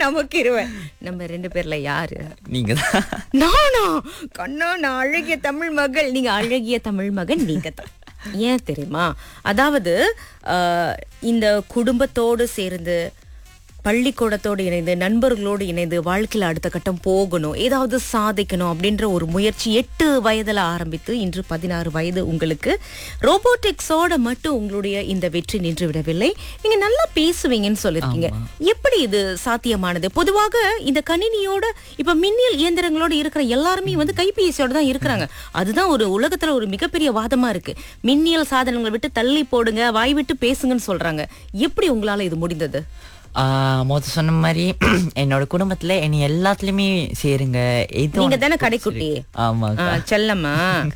நமக்கு இருவன் நம்ம ரெண்டு பேர்ல யாரு நீங்க தான் நானா கண்ணா நான் அழகிய தமிழ் மகள் நீங்க அழகிய தமிழ் மகன் நீங்க தான் ஏன் தெரியுமா அதாவது ஆஹ், இந்த குடும்பத்தோடு சேர்ந்து பள்ளிக்கூடத்தோடு இணைந்து நண்பர்களோடு இணைந்து வாழ்க்கையில அடுத்த கட்டம் போகணும் ஏதாவது சாதிக்கணும் அப்படின்ற ஒரு முயற்சி எட்டு வயதுல ஆரம்பித்து இன்று பதினாறு வயது உங்களுக்கு ரோபோட்டிக்ஸோட மட்டும் உங்களுடைய இந்த வெற்றி நின்று விடவில்லை நீங்க நல்லா பேசுவீங்கன்னு சொல்லிருக்கீங்க எப்படி இது சாத்தியமானது பொதுவாக இந்த கணினியோட இப்ப மின்னியல் இயந்திரங்களோட இருக்கிற எல்லாருமே வந்து கைபேசியோட தான் இருக்கிறாங்க அதுதான் ஒரு உலகத்துல ஒரு மிகப்பெரிய வாதமா இருக்கு மின்னியல் சாதனங்களை விட்டு தள்ளி போடுங்க வாய் விட்டு பேசுங்கன்னு சொல்றாங்க எப்படி உங்களால இது முடிந்தது ஆஹ் மொத சொன்ன மாதிரி என்னோட குடும்பத்துல என்னை எல்லாத்துலயுமே சேருங்க எது நீங்க உனக்கு தானே பிடிச்சிருக்கு- கடைக்குட்டி ஆமா ஆ, செல்லம்மா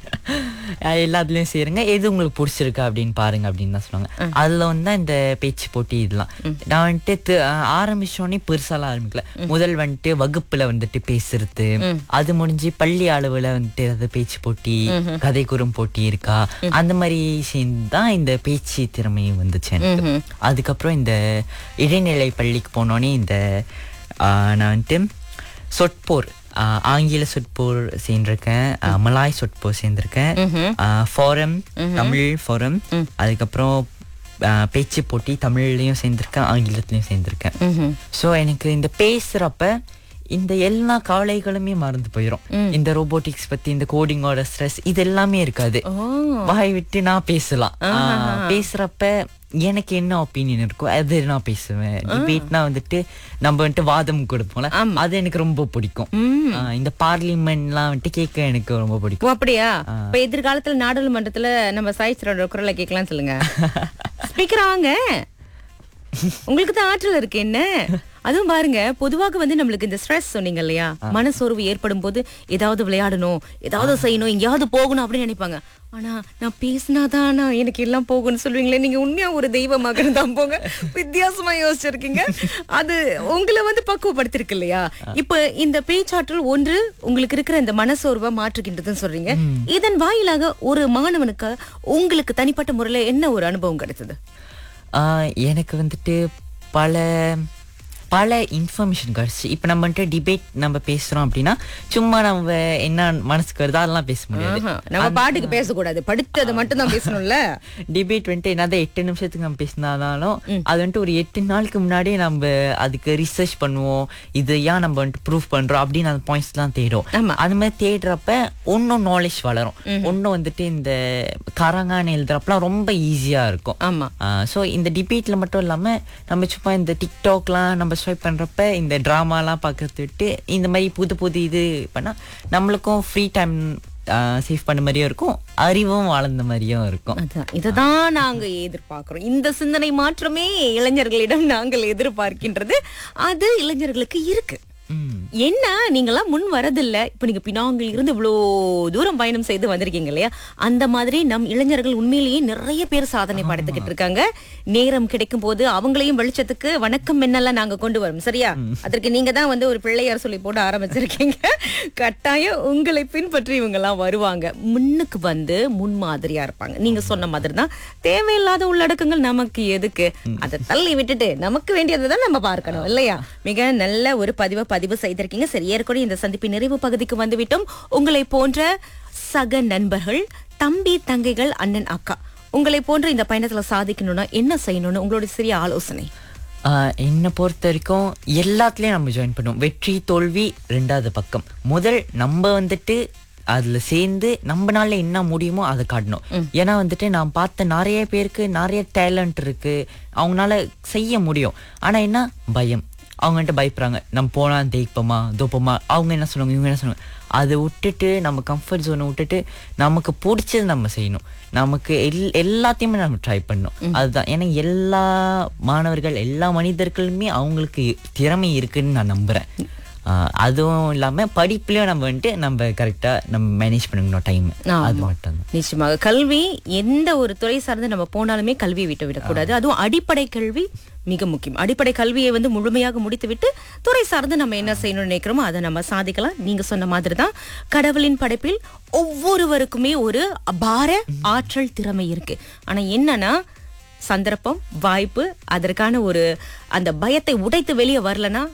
ஆஹ் எல்லாத்துலயும் சேருங்க எது உங்களுக்கு பிடிச்சிருக்கு அப்படின்னு பாருங்க அப்படின்னு தான் சொல்லுவாங்க அதுல வந்து தான் இந்த பேச்சு போட்டி இதெல்லாம் நான் வந்துட்டு தி- ஆஹ் ஆரம்பிச்சோடனே பெருசாலாம் ஆரம்பிக்கல முதல் வந்துட்டு வகுப்புல வந்துட்டு பேசுறது அது முடிஞ்சு பள்ளி அளவுல வந்துட்டு அது பேச்சு போட்டி கதை கூறும் போட்டி இருக்கா அந்த மாதிரி சேர்ந்து தான் இந்த பேச்சு திறமை வந்துச்சு எனக்கு அதுக்கப்புறம் இந்த இடைநிலை பள்ளிக்கு போனோடனே இந்த ஆஹ், நான் வந்துட்டு சொற்போர் ஆஹ், ஆங்கில சொற்போர் சேர்ந்திருக்கேன் ஆஹ், மலாய் சொற்போர் சேர்ந்திருக்கேன் ஃபாரம் தமிழ் ஃபாரம் அதுக்கப்புறம் ஆஹ், பேச்சு போட்டி தமிழ்லயும் சேர்ந்திருக்கேன் ஆங்கிலத்திலயும் சேர்ந்திருக்கேன் ஸோ எனக்கு இந்த பேசுறப்ப இந்த எல்லா கவலைகளுமே மறந்து போயிடும் இந்த ரோபோட்டிக்ஸ் பத்தி இந்த கோடிங்கோட ஸ்ட்ரெஸ் இது எல்லாமே இருக்காது வாய் விட்டு நான் பேசலாம் ஆஹ், பேசுறப்ப எனக்கு என்ன ஒப்பீனியன் இருக்கோ அது நான் பேசுவேன் டிபேட்னா வந்துட்டு நம்ம வந்துட்டு வாதம் கொடுப்போம்ல அது எனக்கு ரொம்ப பிடிக்கும் ஆஹ், இந்த பார்லிமெண்ட்லாம் வந்துட்டு கேட்க எனக்கு ரொம்ப பிடிக்கும் ஓ அப்படியா இப்ப எதிர்காலத்துல நாடாளுமன்றத்துல நம்ம சாய்ச்சரோட குரலை கேட்கலாம் சொல்லுங்க ஸ்பீக்கர் வாங்க உங்களுக்கு தான் ஆற்றல் இருக்கு என்ன அதுவும் பாருங்க பொதுவாக வந்து நம்மளுக்கு இந்த ஸ்ட்ரெஸ் சொன்னீங்க இல்லையா மனசோர்வு ஏற்படும் போது ஏதாவது விளையாடணும் ஏதாவது செய்யணும் எங்கேயாவது போகணும் அப்படின்னு நினைப்பாங்க ஆனா நான் பேசினாதான் நான் எனக்கு எல்லாம் போகும்னு சொல்லுவீங்களே நீங்க உண்மையா ஒரு தெய்வ மகன் தான் போங்க வித்தியாசமா யோசிச்சிருக்கீங்க அது உங்களை வந்து பக்குவப்படுத்திருக்கு இல்லையா இப்ப இந்த பேச்சாற்றல் ஒன்று உங்களுக்கு இருக்கிற இந்த மனசோர்வை மாற்றுகின்றதுன்னு சொல்றீங்க இதன் வாயிலாக ஒரு மாணவனுக்கு உங்களுக்கு தனிப்பட்ட முறையில என்ன ஒரு அனுபவம் கிடைச்சது ஆஹ் எனக்கு வந்துட்டு பல பல இன்ஃபர்மேஷன் கிடச்சி இப்போ நம்ம வந்துட்டு டிபேட் நம்ம பேசுறோம் அப்படின்னா சும்மா நம்ம என்ன மனசுக்கு வருதோ அதெல்லாம் பேச முடியாது ஆஹா, நம்ம பாட்டுக்கு பேசக்கூடாது படித்ததை மட்டும் தான் பேசணும்ல டிபேட் வந்துட்டு என்னதான் எட்டு நிமிஷத்துக்கு நம்ம பேசினாலும் அது வந்துட்டு ஒரு எட்டு நாளுக்கு முன்னாடியே நம்ம அதுக்கு ரிசர்ச் பண்ணுவோம் இது ஏன் நம்ம வந்துட்டு ப்ரூஃப் பண்றோம் அப்படின்னு அந்த பாயிண்ட்ஸ் எல்லாம் தேடும் ஆமா. அது மாதிரி தேடுறப்ப ஒன்னும் நாலேஜ் வளரும் ஒன்னும் வந்துட்டு இந்த கரங்கான எழுதுறப்பலாம் ரொம்ப ஈஸியா இருக்கும் ஆமா ஸோ இந்த டிபேட்ல மட்டும் இல்லாம நம்ம சும்மா இந்த டிக்டாக்லாம் நம்ம ஸ்வைப் பண்றப்ப இந்த ட்ராமாலாம் பார்க்கறது விட்டு இந்த மாதிரி புது புது இது பண்ணா நம்மளுக்கும் ஃப்ரீ டைம் சேவ் பண்ண மாதிரியும் இருக்கும் அறிவும் வளர்ந்த மாதிரியும் இருக்கும் அதான் இததான் நாங்க எதிர்பார்க்கிறோம் இந்த சிந்தனை மாற்றமே இளைஞர்களிடம் நாங்கள் எதிர்பார்க்கின்றது அது இளைஞர்களுக்கு இருக்கு ம். என்ன நீங்களாம் முன் வரதில்ல இப்ப நீங்க பினாங்கில் இருந்து இவ்வளோ தூரம் பயணம் செய்து வந்திருக்கீங்க இல்லையா அந்த மாதிரி நம் இளைஞர்கள் உண்மையிலேயே நிறைய பேர் சாதனை படைத்துக்கிட்டு இருக்காங்க நேரம் கிடைக்கும் போது அவங்களையும் வெளிச்சத்துக்கு வணக்கம் என்னெல்லாம் நாங்க கொண்டு வரோம் சரியா அதற்கு நீங்க தான் வந்து ஒரு பிள்ளையார் சொல்லி போட்டு ஆரம்பிச்சிருக்கீங்க கட்டாயம் உங்களை பின்பற்றி இவங்க எல்லாம் வருவாங்க முன்னுக்கு வந்து முன்மாதிரியா இருப்பாங்க நீங்க சொன்ன மாதிரி தான் தேவையில்லாத உள்ளடக்கங்கள் நமக்கு எதுக்கு அதை தள்ளி விட்டுட்டு நமக்கு வேண்டியதை தான் நம்ம பார்க்கணும் இல்லையா மிக நல்ல ஒரு பதிவை பதிவு செய்திருக்கீங்க சரி ஏற்கனவே இந்த சந்திப்பின் நிறைவு பகுதிக்கு வந்துவிட்டோம் உங்களை போன்ற சக நண்பர்கள் தம்பி தங்கைகள் அண்ணன் அக்கா உங்களை போன்ற இந்த பயணத்துல சாதிக்கணும்னா என்ன செய்யணும்னு உங்களுடைய சிறிய ஆலோசனை ஆஹ் என்னை பொறுத்த வரைக்கும் எல்லாத்துலயும் நம்ம ஜாயின் பண்ணுவோம் வெற்றி தோல்வி ரெண்டாவது பக்கம் முதல் நம்ம வந்துட்டு அதுல சேர்ந்து நம்மனால என்ன முடியுமோ அதை காட்டணும் ஏன்னா வந்துட்டு நான் பார்த்த நிறைய பேருக்கு நிறைய டேலண்ட் இருக்கு அவங்களால செய்ய முடியும் ஆனா என்ன பயம் அவங்ககிட்ட பயப்படுறாங்க நம்ம போனா ஜெயிப்போமா தோப்போமா அவங்க என்ன சொல்லுவாங்க இவங்க என்ன சொல்லுவாங்க அதை விட்டுட்டு நம்ம கம்ஃபர்ட் ஜோனை விட்டுட்டு நமக்கு பிடிச்சது நம்ம செய்யணும் நமக்கு எல் எல்லாத்தையுமே நம்ம ட்ரை பண்ணணும் அதுதான் ஏன்னா எல்லா மாணவர்கள் எல்லா மனிதர்களுமே அவங்களுக்கு திறமை இருக்குன்னு நான் நம்புறேன் ஆஹ் அதுவும் இல்லாம படிப்புலயும் நம்ம வந்துட்டு நம்ம கரெக்டா நம்ம மேனேஜ் பண்ணிக்கணும் டைம் அது மட்டும் தான் நிச்சயமாக கல்வி எந்த ஒரு துறை சார்ந்து நம்ம போனாலுமே கல்வியை விட்டு விடக்கூடாது அதுவும் அடிப்படை கல்வி மிக முக்கியம் அடிப்படை கல்வியை வந்து முழுமையாக முடித்துவிட்டு துறை சார்ந்து நம்ம என்ன செய்யணும்னு நினைக்கிறோமோ அதை நம்ம சாதிக்கலாம் நீங்க சொன்ன மாதிரி தான் கடவுளின் படைப்பில் ஒவ்வொருவருக்குமே ஒரு அபார ஆற்றல் திறமை இருக்கு ஆனா என்னன்னா சந்தர்ப்பம் வாய்ப்பு அதற்கான ஒரு அந்த பயத்தை உடைத்து வெளியே வரலனா